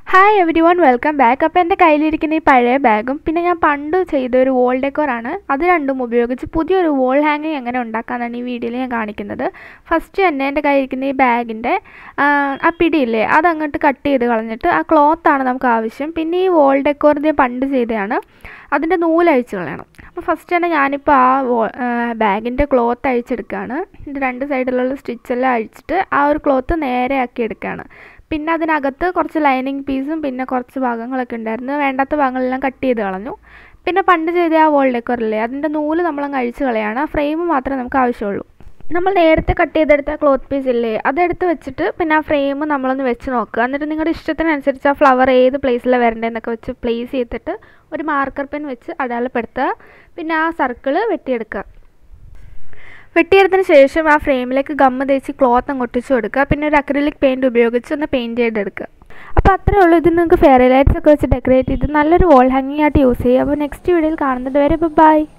hi everyone welcome back അപ്പോൾ എൻ്റെ കയ്യിലിരിക്കുന്ന ഈ പഴയ ബാഗും പിന്നെ ഞാൻ പണ്ട് ചെയ്ത ഒരു വോൾ ഡെക്കോറാണ് അത് രണ്ടും ഉപയോഗിച്ച് പുതിയൊരു വോൾ ഹാങ്ങിങ് എങ്ങനെ ഉണ്ടാക്കാമെന്നാണ് ഈ വീഡിയോയിൽ ഞാൻ കാണിക്കുന്നത് ഫസ്റ്റ് തന്നെ എൻ്റെ കയ്യിലിരിക്കുന്ന ഈ ബാഗിൻ്റെ ആ പിടിയില്ലേ അതങ്ങോട്ട് കട്ട് ചെയ്ത് കളഞ്ഞിട്ട് ആ ക്ലോത്താണ് നമുക്ക് ആവശ്യം പിന്നെ ഈ വോൾ ഡെക്കോർ ഞാൻ പണ്ട് ചെയ്തതാണ് അതിൻ്റെ നൂല് അഴിച്ച് കളയണം അപ്പോൾ ഫസ്റ്റ് തന്നെ ഞാനിപ്പോൾ ആ വോ ബാഗിൻ്റെ ക്ലോത്ത് അഴിച്ചെടുക്കുകയാണ് ഇതിൻ്റെ രണ്ട് സൈഡിലുള്ള സ്റ്റിച്ചെല്ലാം അഴിച്ചിട്ട് ആ ഒരു ക്ലോത്ത് നേരെ ആക്കി എടുക്കുകയാണ് പിന്നെ അതിനകത്ത് കുറച്ച് ലൈനിങ് പീസും പിന്നെ കുറച്ച് ഭാഗങ്ങളൊക്കെ ഉണ്ടായിരുന്നു വേണ്ടാത്ത ഭാഗങ്ങളെല്ലാം കട്ട് ചെയ്ത് കളഞ്ഞു പിന്നെ പണ്ട് ചെയ്ത ആ വോൾ ഡെക്കോറില്ലേ അതിൻ്റെ നൂല് നമ്മളങ്ങ് അഴിച്ച് കളയാണ് ആ ഫ്രെയിം മാത്രമേ നമുക്ക് ആവശ്യമുള്ളൂ നമ്മൾ നേരത്തെ കട്ട് ചെയ്തെടുത്ത ക്ലോത്ത് പീസ് ഇല്ലേ അതെടുത്ത് വെച്ചിട്ട് പിന്നെ ആ ഫ്രെയിം നമ്മളൊന്ന് വെച്ച് നോക്കുക എന്നിട്ട് നിങ്ങളുടെ ഇഷ്ടത്തിനനുസരിച്ച് ആ ഫ്ലവർ ഏത് പ്ലേസിലാണ് വരേണ്ടതെന്നൊക്കെ വെച്ച് പ്ലേസ് ചെയ്തിട്ട് ഒരു മാർക്കർ പെൻ വെച്ച് അടയാളപ്പെടുത്തുക പിന്നെ ആ സർക്കിള് വെട്ടിയെടുക്കുക വെട്ടിയെടുത്തതിന് ശേഷം ആ ഫ്രെയിമിലേക്ക് ഗമ്മ് തേച്ച് ക്ലോത്ത് അങ്ങ് ഒട്ടിച്ച് കൊടുക്കുക പിന്നെ ഒരു അക്രിലിക് പെയിൻറ് ഉപയോഗിച്ച് ഒന്ന് പെയിൻറ് ചെയ്തെടുക്കുക അപ്പോൾ അത്രേ ഉള്ളൂ ഇത് നിങ്ങൾക്ക് ഫെയർ ലൈറ്റ്സ് ഒക്കെ വെച്ച് ഡെക്കറേറ്റ് ചെയ്ത് നല്ലൊരു വോൾ ഹാങ്ങിങ് ആയിട്ട് യൂസ് ചെയ്യുക അപ്പോൾ നെക്സ്റ്റ് വീഡിയോയിൽ കാണുന്നത് വരെ ബൈ